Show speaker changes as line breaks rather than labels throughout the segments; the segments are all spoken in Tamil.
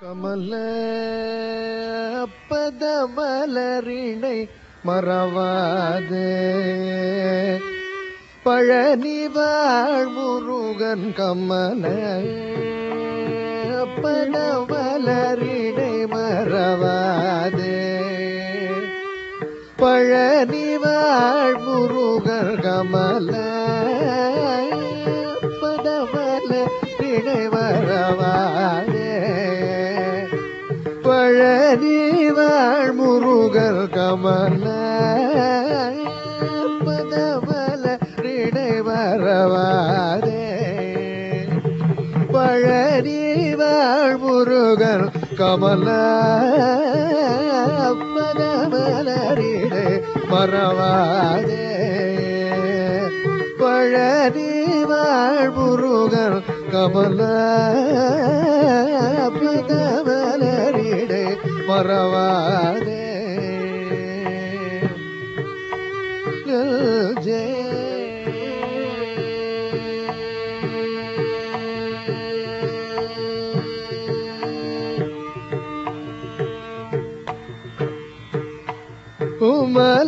கமல பதமலரிணை மறவாது பழனி வாழ் முருகன் கமல பதமலரிணை மறவாது பழனி வாழ் முருகன் கமல பதமலரிணை மறவாதே பழனி வாழ் முருகர் கமல பதமல ரிடை வரவாதே பழனி வாழ் முருகர் கமல பதமல ரிடை மறவாதே பழனி வாழ் முருகன் கமல பதமலரிடை மறவாதே ஜே உமல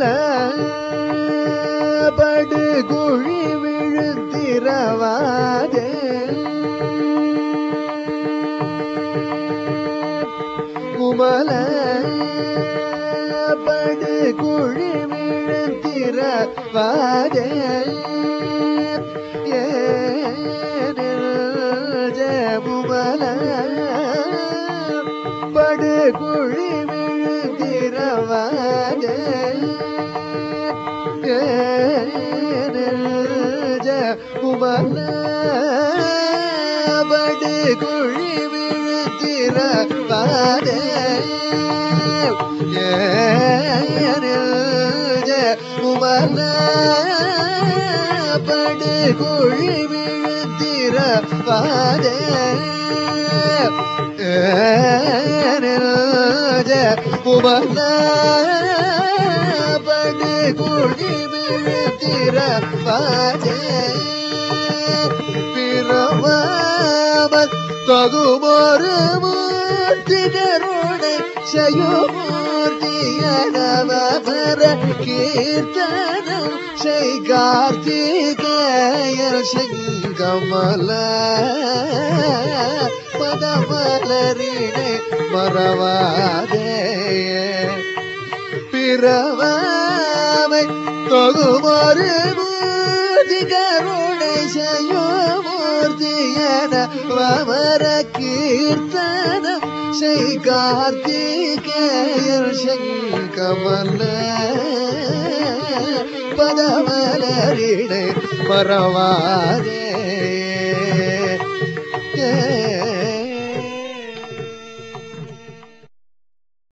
படுகுழி விழுத்திரவாதே குமல படுகுழி விழுத்திரவாதே ஜமுமல படுகுழி விழுத்திரவாதே குமல படு குழி விழுத்திர பாதே குமல படு குழி விழுத்திர பாதே குமல படு குழி விழுத்திர பாதே பிறவாமல் தகுமொரு மூர்த்திகருடை செய்யுமூர்த்தியனவர கீர்த்தனம் செய் கார்த்திகேயர் செங்கமல பதமலரினை மறவாதே பிறவாமை தொகுமொரு மூர்த்திகருடை செய்யுமூர்த்தியன வமர கீர்த்தனம் செய் கார்த்திகேயர் செங்கமல பதமலரிடை மறவாதே ஏ